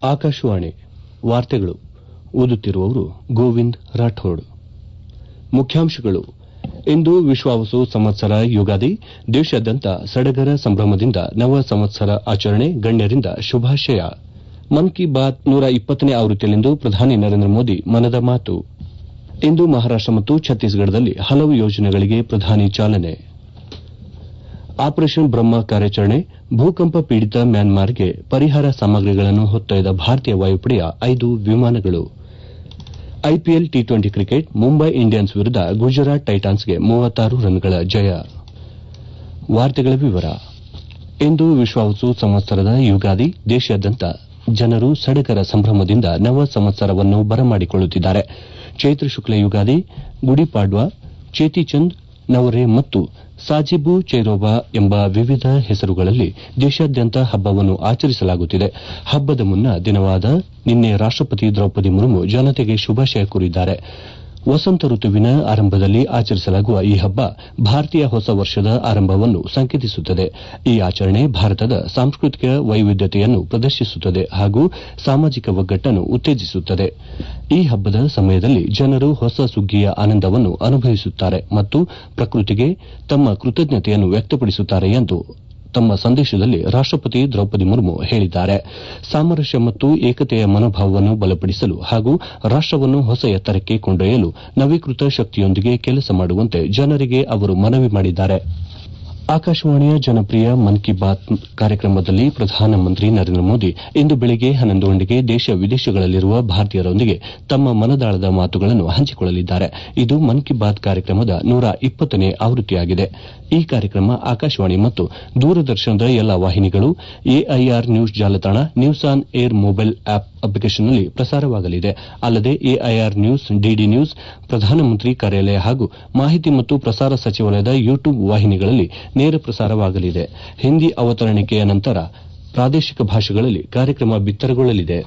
ಆಕಾಶವಾಣಿ ವಾರ್ತೆಗಳು ಓದುತ್ತಿರುವವರು ಗೋವಿಂದ್ ರಾಠೋಡ್ ಮುಖ್ಯಾಂಶಗಳು ಇಂದು ವಿಶ್ವಾವಸು ಸಂವತ್ಸರ ಯುಗಾದಿ ದೇಶಾದ್ಯಂತ ಸಡಗರ ಸಂಭ್ರಮದಿಂದ ನವ ಸಂವತ್ಸರ ಆಚರಣೆ ಗಣ್ಯರಿಂದ ಶುಭಾಶಯ ಮನ್ ಕಿ ಬಾತ್ ನೂರ ಇಪ್ಪತ್ತನೇ ಆವೃತ್ತಿಯಲ್ಲಿಂದು ಪ್ರಧಾನಿ ನರೇಂದ್ರ ಮೋದಿ ಮನದ ಮಾತು ಇಂದು ಮಹಾರಾಷ್ಟ ಮತ್ತು ಛತ್ತೀಸ್ಗಢದಲ್ಲಿ ಹಲವು ಯೋಜನೆಗಳಿಗೆ ಪ್ರಧಾನಿ ಚಾಲನೆ ಆಪರೇಷನ್ ಬ್ರಹ್ಮ ಕಾರ್ಯಾಚರಣೆ ಭೂಕಂಪ ಪೀಡಿತ ಮ್ಯಾನ್ಮಾರ್ಗೆ ಪರಿಹಾರ ಸಾಮಗ್ರಿಗಳನ್ನು ಹೊತ್ತೊಯ್ದ ಭಾರತೀಯ ವಾಯುಪಡೆಯ ಐದು ವಿಮಾನಗಳು IPL T twenty cricket Mumbai Indians ವಿರುದ್ದ ಗುಜರಾತ್ ಟೈಟಾನ್ಸ್ಗೆ ಮೂವತ್ತಾರು ರನ್ಗಳ ಜಯ ಇಂದು ವಿಶ್ವಾವಸು ಸಂವತ್ಸರದ ಯುಗಾದಿ ದೇಶಾದ್ಯಂತ ಜನರು ಸಡಗರ ಸಂಭ್ರಮದಿಂದ ನವ ಸಂವತ್ಸರವನ್ನು ಬರಮಾಡಿಕೊಳ್ಳುತ್ತಿದ್ದಾರೆ ಚೈತ್ರ ಶುಕ್ಲ ಯುಗಾದಿ ಗುಡಿಪಾಡ್ವಾ ಚೇತಿಚಂದ್ ನವರೆ ಮತ್ತು ಸಾಜಿಬು ಚೈರೋಬಾ ಎಂಬ ವಿವಿಧ ಹೆಸರುಗಳಲ್ಲಿ ದೇಶಾದ್ಯಂತ ಹಬ್ಬವನ್ನು ಆಚರಿಸಲಾಗುತ್ತಿದೆ ಹಬ್ಬದ ಮುನ್ನ ದಿನವಾದ ನಿನ್ನೆ ರಾಷ್ಟಪತಿ ದ್ರೌಪದಿ ಮುರ್ಮು ಜನತೆಗೆ ಶುಭಾಶಯ ಕೋರಿದ್ದಾರೆ ವಸಂತ ಋತುವಿನ ಆರಂಭದಲ್ಲಿ ಆಚರಿಸಲಾಗುವ ಈ ಹಬ್ಬ ಭಾರತೀಯ ಹೊಸ ವರ್ಷದ ಆರಂಭವನ್ನು ಸಂಕೇತಿಸುತ್ತದೆ ಈ ಆಚರಣೆ ಭಾರತದ ಸಾಂಸ್ಕೃತಿಕ ವೈವಿಧ್ಯತೆಯನ್ನು ಪ್ರದರ್ಶಿಸುತ್ತದೆ ಹಾಗೂ ಸಾಮಾಜಿಕ ಒಗ್ಗಟ್ಟನ್ನು ಉತ್ತೇಜಿಸುತ್ತದೆ ಈ ಹಬ್ಬದ ಸಮಯದಲ್ಲಿ ಜನರು ಹೊಸ ಸುಗ್ಗಿಯ ಆನಂದವನ್ನು ಅನುಭವಿಸುತ್ತಾರೆ ಮತ್ತು ಪ್ರಕೃತಿಗೆ ತಮ್ಮ ಕೃತಜ್ಞತೆಯನ್ನು ವ್ಯಕ್ತಪಡಿಸುತ್ತಾರೆ ಎಂದು ತಮ್ಮ ಸಂದೇಶದಲ್ಲಿ ರಾಷ್ಟಪತಿ ದ್ರೌಪದಿ ಮುರ್ಮು ಹೇಳಿದ್ದಾರೆ ಸಾಮರಸ್ಯ ಮತ್ತು ಏಕತೆಯ ಮನೋಭಾವವನ್ನು ಬಲಪಡಿಸಲು ಹಾಗೂ ರಾಷ್ಟವನ್ನು ಹೊಸ ಎತ್ತರಕ್ಕೆ ಕೊಂಡೊಯ್ಯಲು ನವೀಕೃತ ಶಕ್ತಿಯೊಂದಿಗೆ ಕೆಲಸ ಮಾಡುವಂತೆ ಜನರಿಗೆ ಅವರು ಮನವಿ ಮಾಡಿದ್ದಾರೆ ಆಕಾಶವಾಣಿಯ ಜನಪ್ರಿಯ ಮನ್ ಕಿ ಬಾತ್ ಕಾರ್ಯಕ್ರಮದಲ್ಲಿ ಪ್ರಧಾನಮಂತ್ರಿ ನರೇಂದ್ರ ಮೋದಿ ಇಂದು ಬೆಳಗ್ಗೆ ಹನ್ನೊಂದು ಗಂಟೆಗೆ ದೇಶ ವಿದೇಶಗಳಲ್ಲಿರುವ ಭಾರತೀಯರೊಂದಿಗೆ ತಮ್ಮ ಮನದಾಳದ ಮಾತುಗಳನ್ನು ಹಂಚಿಕೊಳ್ಳಲಿದ್ದಾರೆ ಇದು ಮನ್ ಕಿ ಬಾತ್ ಕಾರ್ಯಕ್ರಮದ ನೂರ ಇಪ್ಪತ್ತನೇ ಆವೃತ್ತಿಯಾಗಿದೆ ಈ ಕಾರ್ಯಕ್ರಮ ಆಕಾಶವಾಣಿ ಮತ್ತು ದೂರದರ್ಶನದ ಎಲ್ಲಾ ವಾಹಿನಿಗಳು ಎಐಆರ್ ನ್ಯೂಸ್ ಜಾಲತಾಣ news on air mobile app ಅಪ್ಲಿಕೇಷನ್ನಲ್ಲಿ ಪ್ರಸಾರವಾಗಲಿದೆ ಅಲ್ಲದೆ ಎಐಆರ್ ನ್ಯೂಸ್ ಡಿಡಿ ನ್ಯೂಸ್ ಪ್ರಧಾನಮಂತ್ರಿ ಕಾರ್ಯಾಲಯ ಹಾಗೂ ಮಾಹಿತಿ ಮತ್ತು ಪ್ರಸಾರ ಸಚಿವಾಲಯದ ಯೂಟ್ಯೂಬ್ ವಾಹಿನಿಗಳಲ್ಲಿ ನೇರ ಪ್ರಸಾರವಾಗಲಿದೆ ಹಿಂದಿ ಅವತರಣಿಕೆಯ ನಂತರ ಪ್ರಾದೇಶಿಕ ಭಾಷೆಗಳಲ್ಲಿ ಕಾರ್ಯಕ್ರಮ ಬಿತ್ತರಗೊಳ್ಳಲಿದೆ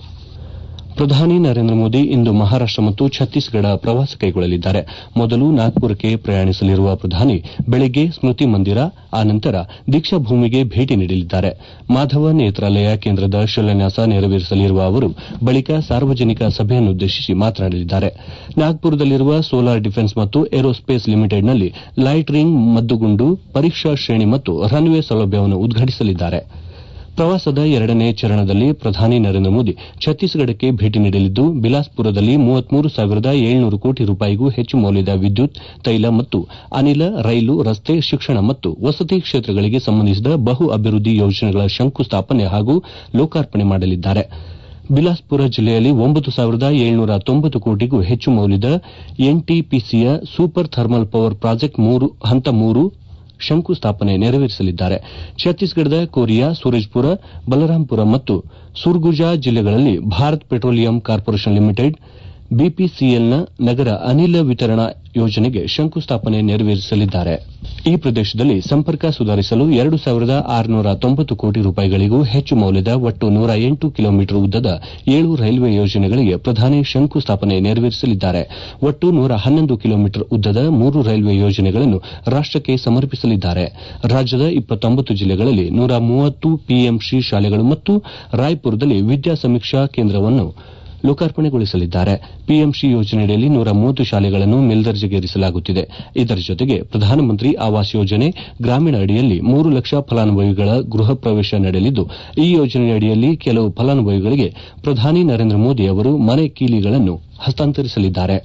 ಪ್ರಧಾನಿ ನರೇಂದ್ರ ಮೋದಿ ಇಂದು ಮಹಾರಾಷ್ಟ ಮತ್ತು ಛತ್ತೀಸ್ಗಢ ಪ್ರವಾಸ ಕೈಗೊಳ್ಳಲಿದ್ದಾರೆ ಮೊದಲು ನಾಗ್ಪುರಕ್ಕೆ ಪ್ರಯಾಣಿಸಲಿರುವ ಪ್ರಧಾನಿ ಬೆಳಗ್ಗೆ ಸ್ಮೃತಿ ಮಂದಿರ ಆನಂತರ ದೀಕ್ಷಾಭೂಮಿಗೆ ಭೇಟಿ ನೀಡಲಿದ್ದಾರೆ ಮಾಧವ ನೇತ್ರಾಲಯ ಕೇಂದ್ರದ ಶಿಲಾನ್ಯಾಸ ನೆರವೇರಿಸಲಿರುವ ಅವರು ಬಳಿಕ ಸಾರ್ವಜನಿಕ ಸಭೆಯನ್ನುದ್ದೇಶಿಸಿ ಮಾತನಾಡಲಿದ್ದಾರೆ ನಾಗ್ಪುರದಲ್ಲಿರುವ ಸೋಲಾರ್ ಡಿಫೆನ್ಸ್ ಮತ್ತು ಏರೋಸ್ಪೇಸ್ ಲಿಮಿಟೆಡ್ನಲ್ಲಿ ಲೈಟ್ ರಿಂಗ್ ಮದ್ದುಗುಂಡು ಪರೀಕ್ಷಾ ಶ್ರೇಣಿ ಮತ್ತು ರನ್ವೇ ಸೌಲಭ್ಯವನ್ನು ಉದ್ಘಾಟಿಸಲಿದ್ದಾರೆ ಪ್ರವಾಸದ ಎರಡನೇ ಚರಣದಲ್ಲಿ ಪ್ರಧಾನಿ ನರೇಂದ್ರ ಮೋದಿ ಛತ್ತೀಸ್ಗಢಕ್ಕೆ ಭೇಟಿ ನೀಡಲಿದ್ದು ಬಿಲಾಸ್ಪುರದಲ್ಲಿ ಮೂವತ್ಮೂರು ಸಾವಿರದ ಏಳ್ನೂರು ಕೋಟಿ ರೂಪಾಯಿಗೂ ಹೆಚ್ಚು ಮೌಲ್ಯದ ವಿದ್ಯುತ್ ತೈಲ ಮತ್ತು ಅನಿಲ ರೈಲು ರಸ್ತೆ ಶಿಕ್ಷಣ ಮತ್ತು ವಸತಿ ಕ್ಷೇತ್ರಗಳಿಗೆ ಸಂಬಂಧಿಸಿದ ಬಹು ಅಭಿವೃದ್ದಿ ಯೋಜನೆಗಳ ಶಂಕುಸ್ಥಾಪನೆ ಹಾಗೂ ಲೋಕಾರ್ಪಣೆ ಮಾಡಲಿದ್ದಾರೆ ಬಿಲಾಸ್ಪುರ ಜಿಲ್ಲೆಯಲ್ಲಿ ಒಂಬತ್ತು ಸಾವಿರದ ಏಳ್ನೂರ ತೊಂಬತ್ತು ಕೋಟಿಗೂ ಹೆಚ್ಚು ಮೌಲ್ಯದ ಎನ್ಟಿಪಿಸಿಯ ಸೂಪರ್ ಥರ್ಮಲ್ ಪವರ್ ಪ್ರಾಜೆಕ್ಟ್ ಹಂತ ಮೂರು ಶಂಕುಸ್ಥಾಪನೆ ನೆರವೇರಿಸಲಿದ್ದಾರೆ ಛತ್ತೀಸ್ಗಢದ ಕೋರಿಯಾ ಸೂರಜ್ಪುರ ಬಲರಾಂಪುರ ಮತ್ತು ಸುರ್ಗುಜಾ ಜಿಲ್ಲೆಗಳಲ್ಲಿ ಭಾರತ್ ಪೆಟ್ರೋಲಿಯಂ ಕಾರ್ಪೊರೇಷನ್ ಲಿಮಿಟೆಡ್ ಬಿಪಿಸಿಎಲ್ನ ನಗರ ಅನಿಲ ವಿತರಣಾ ಯೋಜನೆಗೆ ಶಂಕುಸ್ಥಾಪನೆ ನೆರವೇರಿಸಲಿದ್ದಾರೆ ಈ ಪ್ರದೇಶದಲ್ಲಿ ಸಂಪರ್ಕ ಸುಧಾರಿಸಲು ಎರಡು ಸಾವಿರದ ಆರುನೂರ ತೊಂಬತ್ತು ಕೋಟಿ ರೂಪಾಯಿಗಳಿಗೂ ಹೆಚ್ಚು ಮೌಲ್ಯದ ಒಟ್ಟು ನೂರ ಎಂಟು ಕಿಲೋಮೀಟರ್ ಉದ್ದದ ಏಳು ರೈಲ್ವೆ ಯೋಜನೆಗಳಿಗೆ ಪ್ರಧಾನಿ ಶಂಕುಸ್ಥಾಪನೆ ನೆರವೇರಿಸಲಿದ್ದಾರೆ ಒಟ್ಟು ನೂರ ಹನ್ನೊಂದು ಕಿಲೋಮೀಟರ್ ಉದ್ದದ ಮೂರು ರೈಲ್ವೆ ಯೋಜನೆಗಳನ್ನು ರಾಷ್ಟಕ್ಕೆ ಸಮರ್ಪಿಸಲಿದ್ದಾರೆ ರಾಜ್ಯದ ಇಪ್ಪತ್ತೊಂಬತ್ತು ಜಿಲ್ಲೆಗಳಲ್ಲಿ ನೂರ ಮೂವತ್ತು ಪಿಎಂಸಿ ಶಾಲೆಗಳು ಮತ್ತು ರಾಯ್ಪುರದಲ್ಲಿ ವಿದ್ಯಾ ಸಮೀಕ್ಷಾ ಕೇಂದ್ರವನ್ನು ಲೋಕಾರ್ಪಣೆಗೊಳಿಸಲಿದ್ದಾರೆ ಪಿಎಂಸಿ ಯೋಜನೆಯಡಿಯಲ್ಲಿ ನೂರ ಮೂವತ್ತು ಶಾಲೆಗಳನ್ನು ಮೇಲ್ದರ್ಜೆಗೇರಿಸಲಾಗುತ್ತಿದೆ ಇದರ ಜೊತೆಗೆ ಪ್ರಧಾನಮಂತ್ರಿ ಆವಾಸ್ ಯೋಜನೆ ಗ್ರಾಮೀಣ ಅಡಿಯಲ್ಲಿ ಮೂರು ಲಕ್ಷ ಫಲಾನುಭವಿಗಳ ಗೃಹ ಪ್ರವೇಶ ನಡೆಯಲಿದ್ದು ಈ ಯೋಜನೆಯಡಿಯಲ್ಲಿ ಕೆಲವು ಫಲಾನುಭವಿಗಳಿಗೆ ಪ್ರಧಾನಿ ನರೇಂದ್ರ ಮೋದಿ ಅವರು ಮನೆ ಕೀಲಿಗಳನ್ನು ಹಸ್ತಾಂತರಿಸಲಿದ್ದಾರೆ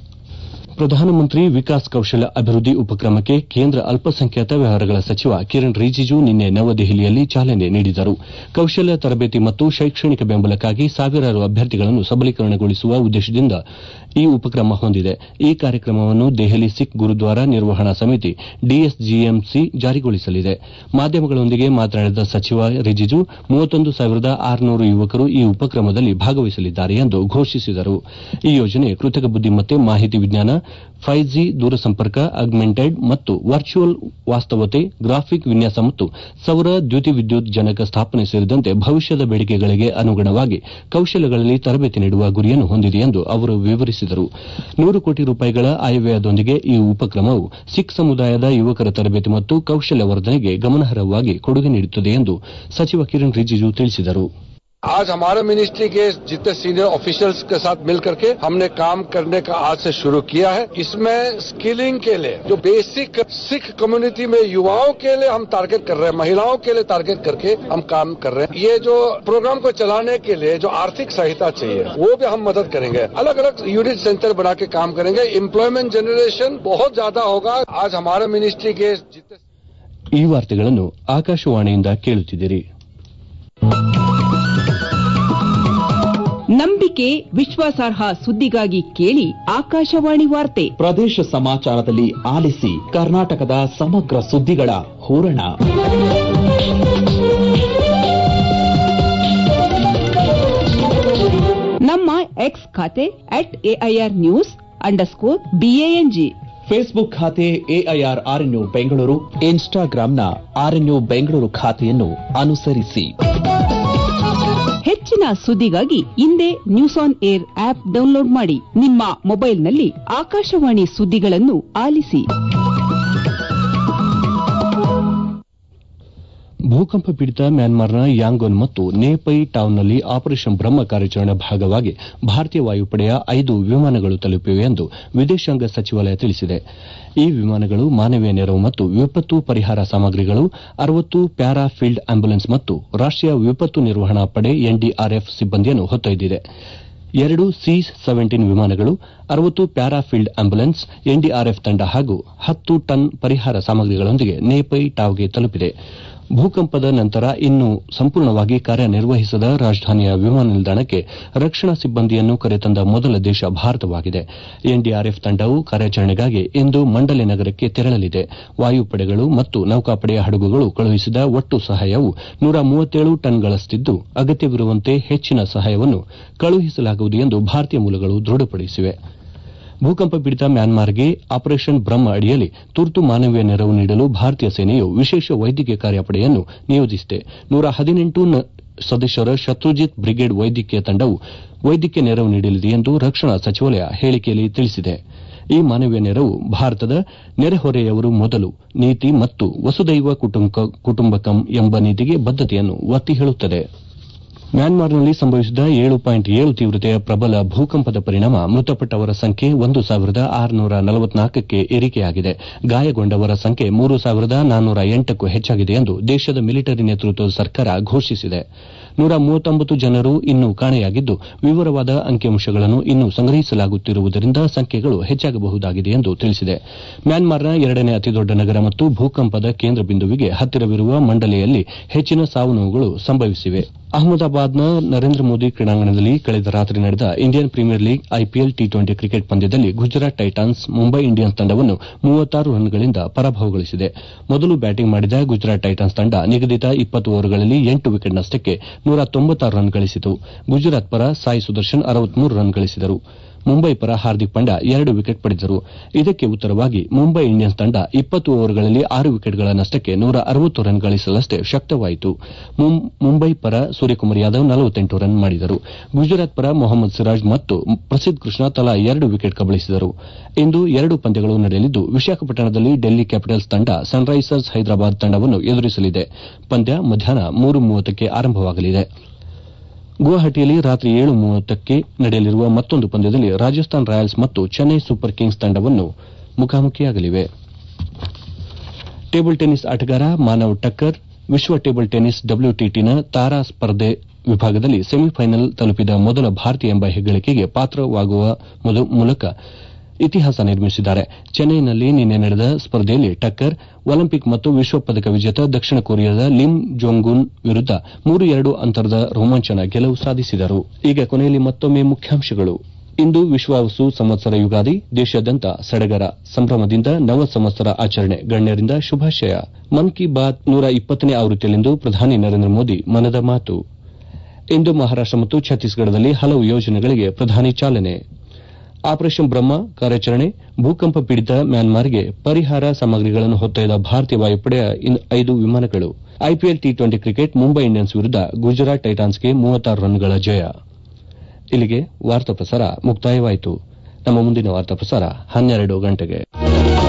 ಪ್ರಧಾನಮಂತ್ರಿ ವಿಕಾಸ್ ಕೌಶಲ್ಯ ಅಭಿವೃದ್ದಿ ಉಪಕ್ರಮಕ್ಕೆ ಕೇಂದ್ರ ಅಲ್ಪಸಂಖ್ಯಾತ ವ್ಯವಹಾರಗಳ ಸಚಿವ ಕಿರಣ್ ರಿಜಿಜು ನಿನ್ನೆ ನವದೆಹಲಿಯಲ್ಲಿ ಚಾಲನೆ ನೀಡಿದರು ಕೌಶಲ್ಯ ತರಬೇತಿ ಮತ್ತು ಶೈಕ್ಷಣಿಕ ಬೆಂಬಲಕ್ಕಾಗಿ ಸಾವಿರಾರು ಅಭ್ಯರ್ಥಿಗಳನ್ನು ಸಬಲೀಕರಣಗೊಳಿಸುವ ಉದ್ದೇಶದಿಂದ ಈ ಉಪಕ್ರಮ ಹೊಂದಿದೆ ಈ ಕಾರ್ಯಕ್ರಮವನ್ನು ದೆಹಲಿ ಸಿಖ್ ಗುರುದ್ವಾರ ನಿರ್ವಹಣಾ ಸಮಿತಿ ಡಿಎಸ್ಜಿಎಂಸಿ ಜಾರಿಗೊಳಿಸಲಿದೆ ಮಾಧ್ಯಮಗಳೊಂದಿಗೆ ಮಾತನಾಡಿದ ಸಚಿವ ರಿಜಿಜು ಮೂವತ್ತೊಂದು ಸಾವಿರದ ಆರುನೂರು ಯುವಕರು ಈ ಉಪಕ್ರಮದಲ್ಲಿ ಭಾಗವಹಿಸಲಿದ್ದಾರೆ ಎಂದು ಘೋಷಿಸಿದರು ಈ ಯೋಜನೆ ಕೃತಕ ಬುದ್ದಿಮತ್ತೆ ಮಾಹಿತಿ ವಿಜ್ಞಾನ ಫೈವ್ ಜಿ ದೂರಸಂಪರ್ಕ ಆಗ್ಮೆಂಟೆಡ್ ಮತ್ತು ವರ್ಚುವಲ್ ವಾಸ್ತವತೆ ಗ್ರಾಫಿಕ್ ವಿನ್ಯಾಸ ಮತ್ತು ಸೌರ ದ್ಯುತಿವಿದ್ಯುತ್ ಜನಕ ಸ್ಥಾಪನೆ ಸೇರಿದಂತೆ ಭವಿಷ್ಯದ ಬೇಡಿಕೆಗಳಿಗೆ ಅನುಗುಣವಾಗಿ ಕೌಶಲ್ಯಗಳಲ್ಲಿ ತರಬೇತಿ ನೀಡುವ ಗುರಿಯನ್ನು ಹೊಂದಿದೆ ಎಂದು ಅವರು ವಿವರಿಸಿದರು ನೂರು ಕೋಟಿ ರೂಪಾಯಿಗಳ ಆಯವ್ಯಯದೊಂದಿಗೆ ಈ ಉಪಕ್ರಮವು ಸಿಖ್ ಸಮುದಾಯದ ಯುವಕರ ತರಬೇತಿ ಮತ್ತು ಕೌಶಲ್ಯ ವರ್ಧನೆಗೆ ಗಮನಾರ್ಹವಾಗಿ ಕೊಡುಗೆ ನೀಡುತ್ತದೆ ಎಂದು ಸಚಿವ ಕಿರಣ್ ರಿಜಿಜು ತಿಳಿಸಿದರು आज हमारे मिनिस्ट्री के जितने सीनियर ऑफिशियल्स के साथ मिल करके हमने काम करने का आज से शुरू किया है इसमें स्किलिंग के लिए जो बेसिक सिख कम्युनिटी में युवाओं के लिए हम टारगेट कर रहे हैं महिलाओं के लिए टारगेट करके हम काम कर रहे हैं ये जो प्रोग्राम को चलाने के लिए जो आर्थिक सहायता चाहिए वो भी हम मदद करेंगे अलग अलग यूनिट सेंटर बना के काम करेंगे एम्प्लॉयमेंट जनरेशन बहुत ज्यादा होगा आज हमारे मिनिस्ट्री के जितने ಈ ವಾರ್ತೆಗಳನ್ನು ಆಕಾಶವಾಣಿಯಿಂದ ಕೇಳುತ್ತಿದ್ದೀರಿ ನಂಬಿಕೆ ವಿಶ್ವಾಸಾರ್ಹ ಸುದ್ದಿಗಾಗಿ ಕೇಳಿ ಆಕಾಶವಾಣಿ ವಾರ್ತೆ ಪ್ರದೇಶ ಸಮಾಚಾರದಲ್ಲಿ ಆಲಿಸಿ ಕರ್ನಾಟಕದ ಸಮಗ್ರ ಸುದ್ದಿಗಳ ಹೂರಣ ನಮ್ಮ ಎಕ್ಸ್ ಖಾತೆ at AIR news underscore BANG Facebook ಖಾತೆ ಎಐಆರ್ ಆರ್ಎನ್ಯು ಬೆಂಗಳೂರು ಇನ್ಸ್ಟಾಗ್ರಾಂನ ಆರ್ಎನ್ಯು ಬೆಂಗಳೂರು ಖಾತೆಯನ್ನು ಅನುಸರಿಸಿ ಹೆಚ್ಚಿನ ಸುದ್ದಿಗಾಗಿ ಹಿಂದೆ news on air app download ಮಾಡಿ ನಿಮ್ಮ ಮೊಬೈಲ್ನಲ್ಲಿ ಆಕಾಶವಾಣಿ ಸುದ್ದಿಗಳನ್ನು ಆಲಿಸಿ ಭೂಕಂಪ ಪೀಡಿತ ಮ್ಯಾನ್ಮಾರ್ನ ಯಾಂಗೋನ್ ಮತ್ತು ನೇಪೈ ಟೌನ್ನಲ್ಲಿ ಆಪರೇಷನ್ ಬ್ರಹ್ಮ ಕಾರ್ಯಾಚರಣೆ ಭಾಗವಾಗಿ ಭಾರತೀಯ ವಾಯುಪಡೆಯ ಐದು ವಿಮಾನಗಳು ತಲುಪಿವೆ ಎಂದು ವಿದೇಶಾಂಗ ಸಚಿವಾಲಯ ತಿಳಿಸಿದೆ ಈ ವಿಮಾನಗಳು ಮಾನವೀಯ ನೆರವು ಮತ್ತು ವಿಪತ್ತು ಪರಿಹಾರ ಸಾಮಗ್ರಿಗಳು ಅರವತ್ತು ಪ್ಯಾರಾ ಫೀಲ್ಡ್ ಆಂಬ್ಯುಲೆನ್ಸ್ ಮತ್ತು ರಾಷ್ಟೀಯ ವಿಪತ್ತು ನಿರ್ವಹಣಾ ಪಡೆ ಎನ್ಡಿಆರ್ಎಫ್ ಸಿಬ್ಬಂದಿಯನ್ನು ಹೊತ್ತೊಯ್ದಿದೆ ಎರಡು ಸಿ ಸೆವೆಂಟೀನ್ ವಿಮಾನಗಳು ಅರವತ್ತು ಪ್ಯಾರಾ ಫೀಲ್ಡ್ ಆಂಬ್ಯುಲೆನ್ಸ್ ಎನ್ಡಿಆರ್ಎಫ್ ತಂಡ ಹಾಗೂ ಹತ್ತು ಟನ್ ಪರಿಹಾರ ಸಾಮಗ್ರಿಗಳೊಂದಿಗೆ ನೇಪೈ ಟಾವ್ಗೆ ತಲುಪಿದೆ ಭೂಕಂಪದ ನಂತರ ಇನ್ನೂ ಸಂಪೂರ್ಣವಾಗಿ ಕಾರ್ಯನಿರ್ವಹಿಸದ ರಾಜಧಾನಿಯ ವಿಮಾನ ನಿಲ್ದಾಣಕ್ಕೆ ರಕ್ಷಣಾ ಸಿಬ್ಬಂದಿಯನ್ನು ಕರೆತಂದ ಮೊದಲ ದೇಶ ಭಾರತವಾಗಿದೆ ಎನ್ಡಿಆರ್ಎಫ್ ತಂಡವು ಕಾರ್ಯಾಚರಣೆಗಾಗಿ ಇಂದು ಮಂಡಲೆ ನಗರಕ್ಕೆ ತೆರಳಲಿದೆ ವಾಯುಪಡೆಗಳು ಮತ್ತು ನೌಕಾಪಡೆಯ ಹಡಗುಗಳು ಕಳುಹಿಸಿದ ಒಟ್ಟು ಸಹಾಯವು ನೂರ ಮೂವತ್ತೇಳು ಟನ್ಗಳಷ್ಟಿದ್ದು ಅಗತ್ಯವಿರುವಂತೆ ಹೆಚ್ಚಿನ ಸಹಾಯವನ್ನು ಕಳುಹಿಸಲಾಗುವುದು ಎಂದು ಭಾರತೀಯ ಮೂಲಗಳು ದೃಢಪಡಿಸಿವೆ ಭೂಕಂಪ ಪೀಡಿತ ಮ್ಯಾನ್ಮಾರ್ಗೆ ಆಪರೇಷನ್ ಬ್ರಹ್ಮ ಅಡಿಯಲ್ಲಿ ತುರ್ತು ಮಾನವೀಯ ನೆರವು ನೀಡಲು ಭಾರತೀಯ ಸೇನೆಯು ವಿಶೇಷ ವೈದ್ಯಕೀಯ ಕಾರ್ಯಪಡೆಯನ್ನು ನಿಯೋಜಿಸಿದೆ ನೂರ ಹದಿನೆಂಟು ಸದಸ್ಯರ ಶತ್ರುಜಿತ್ ಬ್ರಿಗೇಡ್ ವೈದ್ಯಕೀಯ ತಂಡವು ವೈದ್ಯಕೀಯ ನೆರವು ನೀಡಲಿದೆ ಎಂದು ರಕ್ಷಣಾ ಸಚಿವಾಲಯ ಹೇಳಿಕೆಯಲ್ಲಿ ತಿಳಿಸಿದೆ ಈ ಮಾನವೀಯ ನೆರವು ಭಾರತದ ನೆರೆಹೊರೆಯವರು ಮೊದಲು ನೀತಿ ಮತ್ತು ವಸುದೈವ ಕುಟುಂಬಕಂ ಎಂಬ ನೀತಿಗೆ ಬದ್ದತೆಯನ್ನು ಒತ್ತಿ ಹೇಳುತ್ತದೆ ಮ್ಯಾನ್ಮಾರ್ನಲ್ಲಿ ಸಂಭವಿಸಿದ ಏಳು ಪಾಯಿಂಟ್ ಏಳು ತೀವ್ರತೆಯ ಪ್ರಬಲ ಭೂಕಂಪದ ಪರಿಣಾಮ ಮೃತಪಟ್ಟವರ ಸಂಖ್ಯೆ ಒಂದು ಸಾವಿರದ ಆರುನೂರ ನಲವತ್ನಾಲ್ಕಕ್ಕೆ ಏರಿಕೆಯಾಗಿದೆ ಗಾಯಗೊಂಡವರ ಸಂಖ್ಯೆ ಮೂರು ಸಾವಿರದ ನಾನ್ನೂರ ಎಂಟಕ್ಕೂ ಹೆಚ್ಚಾಗಿದೆ ಎಂದು ದೇಶದ ಮಿಲಿಟರಿ ನೇತೃತ್ವದ ಸರ್ಕಾರ ಘೋಷಿಸಿದೆ ನೂರ ಮೂವತ್ತೊಂಬತ್ತು ಜನರು ಇನ್ನೂ ಕಾಣೆಯಾಗಿದ್ದು ವಿವರವಾದ ಅಂಕಿಅಂಶಗಳನ್ನು ಇನ್ನೂ ಸಂಗ್ರಹಿಸಲಾಗುತ್ತಿರುವುದರಿಂದ ಸಂಖ್ಯೆಗಳು ಹೆಚ್ಚಾಗಬಹುದಾಗಿದೆ ಎಂದು ತಿಳಿಸಿದೆ ಮ್ಯಾನ್ಮಾರ್ನ ಎರಡನೇ ಅತಿದೊಡ್ಡ ನಗರ ಮತ್ತು ಭೂಕಂಪದ ಕೇಂದ್ರ ಬಿಂದುವಿಗೆ ಹತ್ತಿರವಿರುವ ಮಂಡಲೆಯಲ್ಲಿ ಹೆಚ್ಚಿನ ಸಾವು ನೋವುಗಳು ಸಂಭವಿಸಿವೆ ಅಹಮದಾಬಾದ್ನ ನರೇಂದ್ರ ಮೋದಿ ಕ್ರೀಡಾಂಗಣದಲ್ಲಿ ಕಳೆದ ರಾತ್ರಿ ನಡೆದ Indian Premier League IPL T twenty cricket ಪಂದ್ಯದಲ್ಲಿ ಗುಜರಾತ್ ಟೈಟಾನ್ಸ್ ಮುಂಬೈ ಇಂಡಿಯನ್ಸ್ ತಂಡವನ್ನು ಮೂವತ್ತಾರು ರನ್ಗಳಿಂದ ಪರಾಭವಗೊಳಿಸಿದೆ ಮೊದಲು ಬ್ಯಾಟಿಂಗ್ ಮಾಡಿದ ಗುಜರಾತ್ ಟೈಟಾನ್ಸ್ ತಂಡ ನಿಗದಿತ ಇಪ್ಪತ್ತು ಓವರ್ಗಳಲ್ಲಿ ಎಂಟು ವಿಕೆಟ್ ನಷ್ಟಕ್ಕೆ ನೂರ ತೊಂಬತ್ತಾರು ರನ್ ಗಳಿಸಿತು ಗುಜರಾತ್ ಪರ ಸಾಯಿ ಸುದರ್ಶನ್ ಅರವತ್ಮೂರು ರನ್ ಗಳಿಸಿದರು ಮುಂಬೈ ಪರ ಹಾರ್ದಿಕ್ ಪಾಂಡ್ಯ ಎರಡು ವಿಕೆಟ್ ಪಡೆದರು ಇದಕ್ಕೆ ಉತ್ತರವಾಗಿ ಮುಂಬೈ ಇಂಡಿಯನ್ಸ್ ತಂಡ ಇಪ್ಪತ್ತು ಓವರ್ಗಳಲ್ಲಿ ಆರು ವಿಕೆಟ್ಗಳ ನಷ್ಟಕ್ಕೆ ನೂರ ಅರವತ್ತು ರನ್ ಗಳಿಸಲಷ್ಟೇ ಶಕ್ತವಾಯಿತು ಮುಂಬೈ ಪರ ಸೂರ್ಯಕುಮಾರ್ ಯಾದವ್ ನಲವತ್ತೆಂಟು ರನ್ ಮಾಡಿದರು ಗುಜರಾತ್ ಪರ ಮೊಹಮ್ಮದ್ ಸಿರಾಜ್ ಮತ್ತು ಪ್ರಸಿದ್ದ್ ಕೃಷ್ಣ ತಲಾ ಎರಡು ವಿಕೆಟ್ ಕಬಳಿಸಿದರು ಇಂದು ಎರಡು ಪಂದ್ಯಗಳು ನಡೆಯಲಿದ್ದು ವಿಶಾಖಪಟ್ಟಣದಲ್ಲಿ ಡೆಲ್ಲಿ ಕ್ಯಾಪಿಟಲ್ಸ್ ತಂಡ ಸನ್ರೈಸರ್ಸ್ ಹೈದರಾಬಾದ್ ತಂಡವನ್ನು ಎದುರಿಸಲಿದೆ ಪಂದ್ಯ ಮಧ್ಯಾಹ್ನ ಮೂರು ಮೂವತ್ತಕ್ಕೆ ಆರಂಭವಾಗಲಿದೆ ಗುವಾಹಟಿಯಲ್ಲಿ ರಾತ್ರಿ ಏಳು ಮೂವತ್ತಕ್ಕೆ ನಡೆಯಲಿರುವ ಮತ್ತೊಂದು ಪಂದ್ಯದಲ್ಲಿ ರಾಜಸ್ಥಾನ್ ರಾಯಲ್ಸ್ ಮತ್ತು ಚೆನ್ನೈ ಸೂಪರ್ ಕಿಂಗ್ಸ್ ತಂಡವನ್ನು ಮುಖಾಮುಖಿಯಾಗಲಿವೆ ಟೇಬಲ್ ಟೆನ್ನಿಸ್ ಆಟಗಾರ ಮಾನವ್ ಟಕ್ಕರ್ ವಿಶ್ವ ಟೇಬಲ್ ಟೆನ್ನಿಸ್ ಡಬ್ಲ್ಯೂಟಿಟಿನ ತಾರಾ ಸ್ಪರ್ಧೆ ವಿಭಾಗದಲ್ಲಿ ಸೆಮಿಫೈನಲ್ ತಲುಪಿದ ಮೊದಲ ಭಾರತೀಯ ಎಂಬ ಹೆಗ್ಗಳಿಕೆಗೆ ಪಾತ್ರವಾಗುವ ಮೂಲಕ ಇತಿಹಾಸ ನಿರ್ಮಿಸಿದ್ದಾರೆ ಚೆನ್ನೈನಲ್ಲಿ ನಿನ್ನೆ ನಡೆದ ಸ್ಪರ್ಧೆಯಲ್ಲಿ ಟಕ್ಕರ್ ಒಲಿಂಪಿಕ್ ಮತ್ತು ವಿಶ್ವ ಪದಕ ವಿಜೇತ ದಕ್ಷಿಣ ಕೊರಿಯಾದ ಲಿಮ್ ಜೋಂಗುನ್ ವಿರುದ್ದ ಮೂರು ಎರಡು ಅಂತರದ ರೋಮಾಂಚನ ಗೆಲುವು ಸಾಧಿಸಿದರು ಈಗ ಕೊನೆಯಲ್ಲಿ ಮತ್ತೊಮ್ಮೆ ಮುಖ್ಯಾಂಶಗಳು ಇಂದು ವಿಶ್ವಾವಸು ಸಂವತ್ಸರ ಯುಗಾದಿ ದೇಶಾದ್ಯಂತ ಸಡಗರ ಸಂಭ್ರಮದಿಂದ ನವ ಸಂವತ್ಸರ ಆಚರಣೆ ಗಣ್ಯರಿಂದ ಶುಭಾಶಯ ಮನ್ ಕಿ ಬಾತ್ ನೂರ ಇಪ್ಪತ್ತನೇ ಆವೃತ್ತಿಯಲ್ಲಿಂದು ಪ್ರಧಾನಿ ನರೇಂದ್ರ ಮೋದಿ ಮನದ ಮಾತು ಇಂದು ಮಹಾರಾಷ್ಟ ಮತ್ತು ಛತ್ತೀಸ್ಗಢದಲ್ಲಿ ಹಲವು ಯೋಜನೆಗಳಿಗೆ ಪ್ರಧಾನಿ ಚಾಲನೆ ಆಪರೇಷನ್ ಬ್ರಹ್ಮ ಕಾರ್ಯಾಚರಣೆ ಭೂಕಂಪ ಪೀಡಿತ ಮ್ಯಾನ್ಮಾರ್ಗೆ ಪರಿಹಾರ ಸಾಮಗ್ರಿಗಳನ್ನು ಹೊತ್ತೊಯ್ದ ಭಾರತೀಯ ವಾಯುಪಡೆಯ ಐದು ವಿಮಾನಗಳು IPL T twenty cricket Mumbai Indians ವಿರುದ್ದ ಗುಜರಾತ್ ಟೈಟಾನ್ಸ್ಗೆ ಮೂವತ್ತಾರು ರನ್ಗಳ ಜಯ ಇಲ್ಲಿಗೆ ವಾರ್ತಾ ಪ್ರಸಾರ ಮುಕ್ತಾಯವಾಯಿತು ನಮ್ಮ ಮುಂದಿನ ವಾರ್ತಾ ಪ್ರಸಾರ ಹನ್ನೆರಡು ಗಂಟೆಗೆ